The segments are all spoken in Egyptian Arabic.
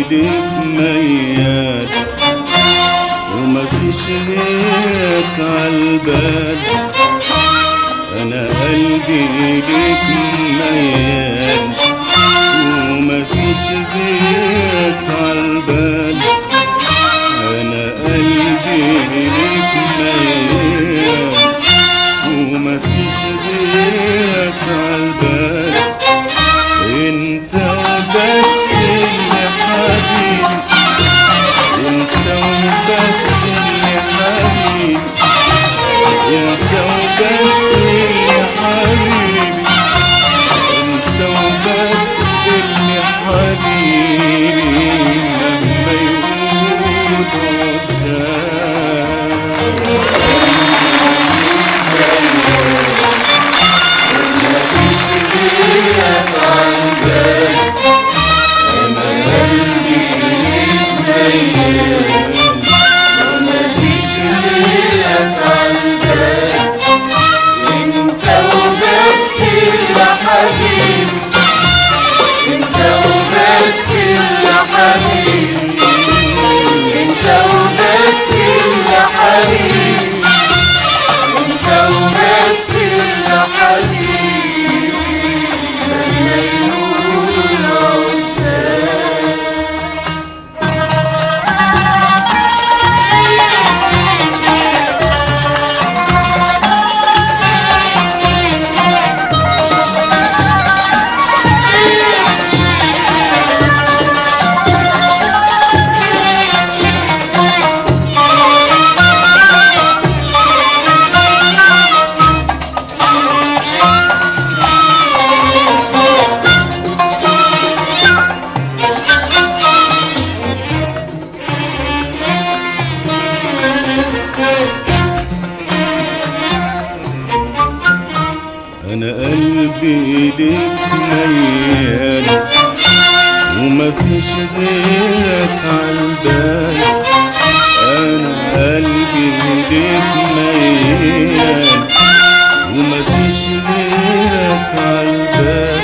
ليك ميال وما فيش غيرك عالبال انا قلبي ليك ميال وما فيش غيرك عالبال انا قلبي ليك ميال وما فيش غيرك عالبال انت وبس اللي حبيبي انت وبس اللي حبيبي انت وبس اللي حبيبي انت وبس اللي حبيبي مهما يقولوا عزاب ومفيش غيرك عالبال انت وبس اللي حبيبي انت وبس اللي حبيبي انت وبس اللي حبيبي انت وبس اللي حبيبي لما يقولوا عزاب انا قلبي ليك ميال وما فيش غيرك عالبال انا قلبي ليك ميال وما فيش غيرك عالبال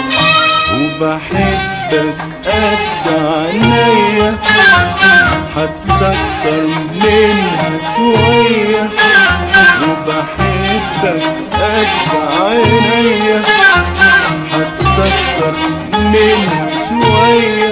وبحبك قد عينيا حتى اكتر منها شويه وبحبك قد عينيا حتى اكتر منها شوية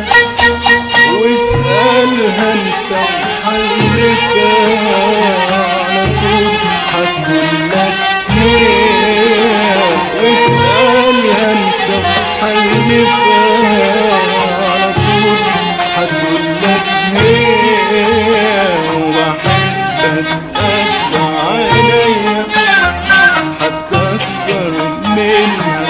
واسألها انت وحلفها على طول هتقول لك هي واسألها انت وحلفها على طول هتقول لك هي وبحبك قد عينيا حتى اكتر منها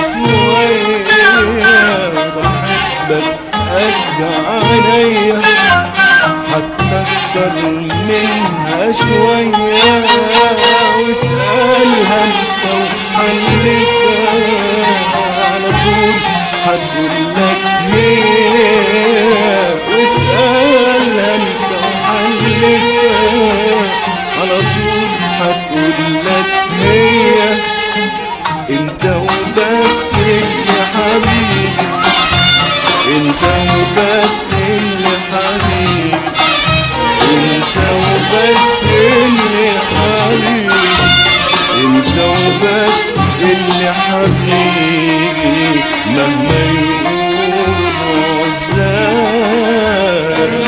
شوية بحبك قد عينيا حتى اكتر منها شوية واسألها انت وحلفها على طول هتقول لك هي واسألها انت وحلفها على طول هتقول لك هي انت وبس اللي حبيبي انت وبس اللي حبيبي انت وبس اللي حبيبي انت وبس اللي حبيبي مهما يقولوا عزاب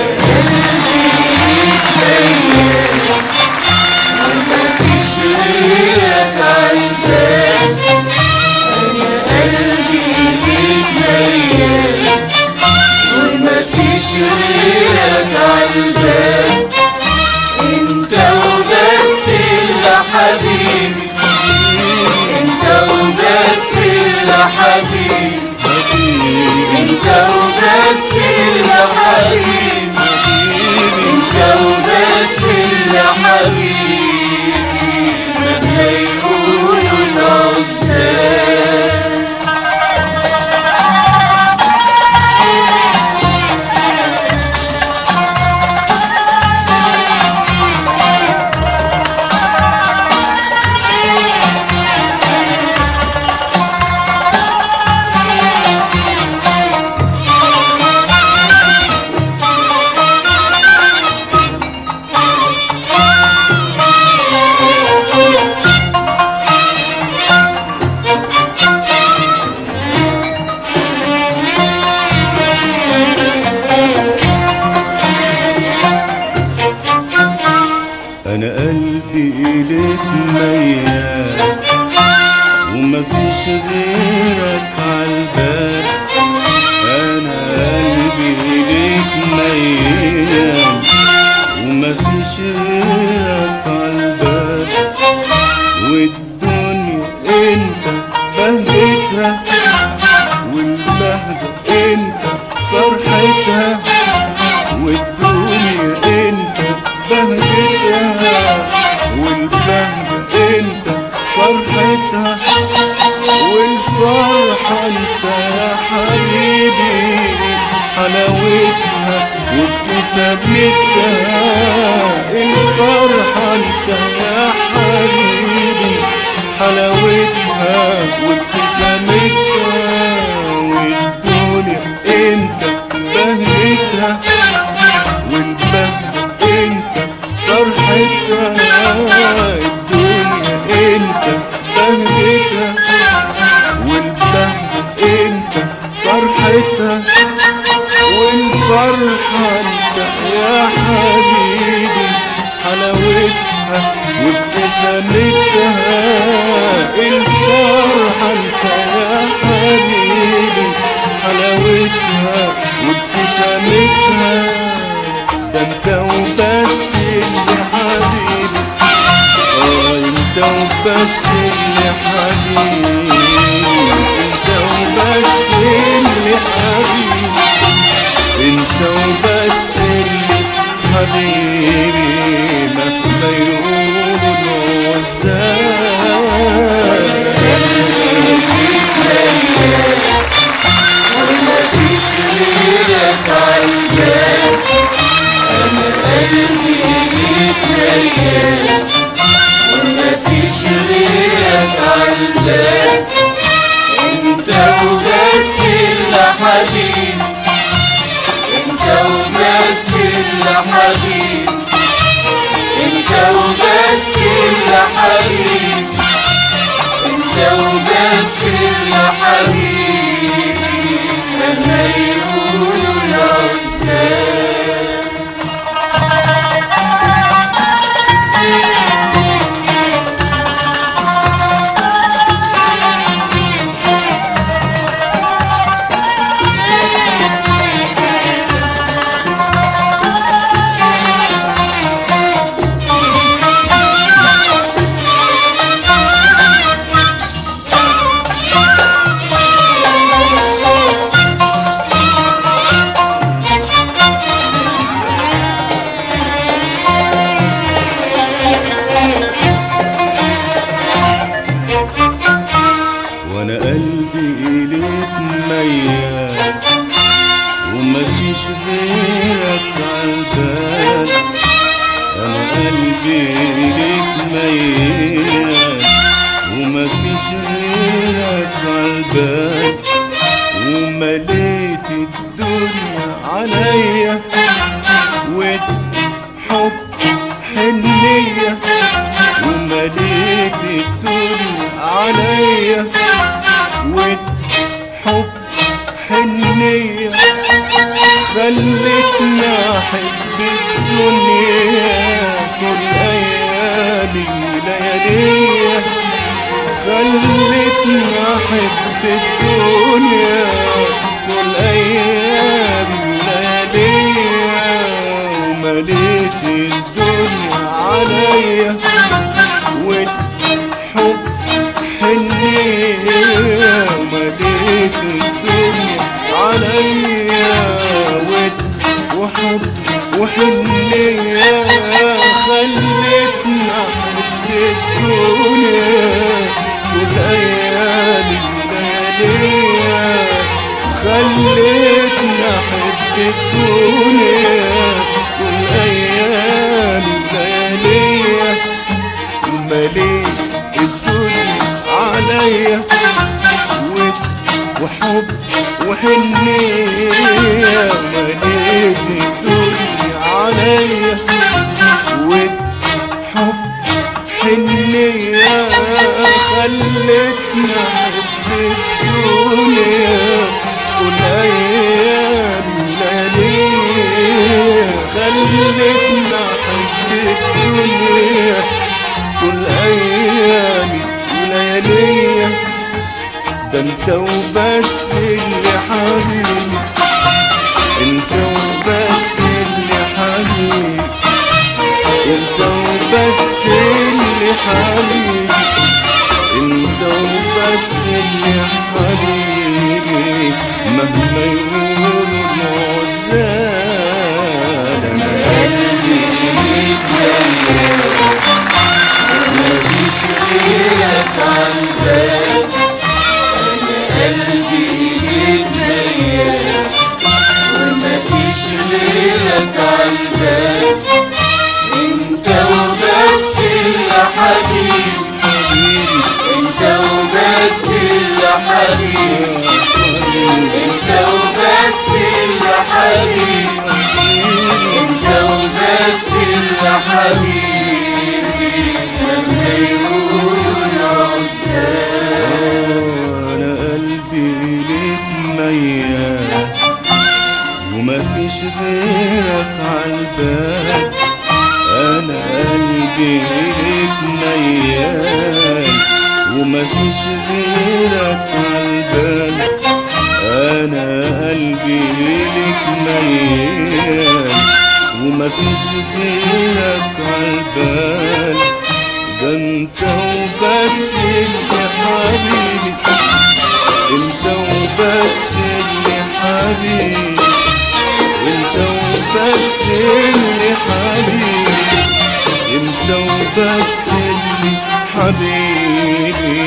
مفيش غيرك عالبال انا قلبي ليك ميال ومفيش غيرك عالبال انت وبس اللي حبيبي انت وبس اللي حبيبي انت وبس اللي حبيبي انت وبس اللي حبيبي لما يقولوا العزاب غيرك عالبال انا قلبي ليك ميال ومفيش غيرك عالبال والدنيا انت بهجتها والبهجة انت فرحتها والدنيا انت بهجتها والبهجة انت فرحتها والفرحة انت يا حبيبي حلاوتها وابتسامتها الفرحة انت يا حبيبي حلاوتها وابتسامتها والدنيا انت بهجتها والبهجة انت فرحتها الدنيا انت بهجتها والبهجة انت فرحتها والفرحة انت يا حبيبي حلاوتها وابتسامتها الفرحة انت يا حبيبي حلاوتها وابتسامتها ده انت وبس اللي حبيبي اه انت وبس اللي حبيبي انت وبس اللي حبيبي انت وبس اللي حبيبي مهما يقولوا العزاب ومفيش غيرك عالبال انا قلبي ليك ميال ومفيش غيرك عالبال انت وبس اللي حبيبي انت وبس اللي حبيبي انت وبس اللي حبيبي انت وبس اللي حبيبي لما يقولوا العزاب وانا قلبي اليك ميال ومفيش غيرك عالبال انا قلبي اليك ميال ومفيش غيرك عالبال ومليت الدنيا عليا وحب حنية ومليت الدنيا عليا وحب حنية خلتنا أحب الدنيا كل أيامي ولياليا خلتنا أحب الدنيا كل أيامي ولياليا ومليت الدنيا عليا والحب حنية مليت الدنيا عليا ود- وحب وحنية خلتنا أحب الدنيا كل أيامي ولياليا خلتنا أحب الدنيا كل أيامي ولياليا مليت الدنيا عليا ود- وحب وحنية مليت الدنيا عليا ود- حب حنية خلتنا أحب الدنيا كل أيامي ولياليا خلتنا أحب الدنيا كل أيامي ولياليا ده انت وبس اللي حبيبي انت وبس اللي حبيبي انت وبس اللي حبيبي انت وبس اللي حبيبي مهما يقولوا العزال انا قلبي ليك ميال مفيش غيرك عالبال انا قلبي ليك ميال ومفيش غيرك عالبال انت وبس اللي حبيبي حبيبي انت وبس اللي حبيبي انت وبس اللي حبيبي انت وبس اللي حبيبي لما يقولوا عزال انا قلبي ليك ميال وما فيش غيرك عالبال انا قلبي ليك ميال وما فيش غيرك عالبال انا قلبي ليك ميال وما فيش غيرك عالبال ده انت وبس اللي حبيبي انت وبس اللي حبيبي انت وبس اللي حبيبي انت وبس اللي حبيبي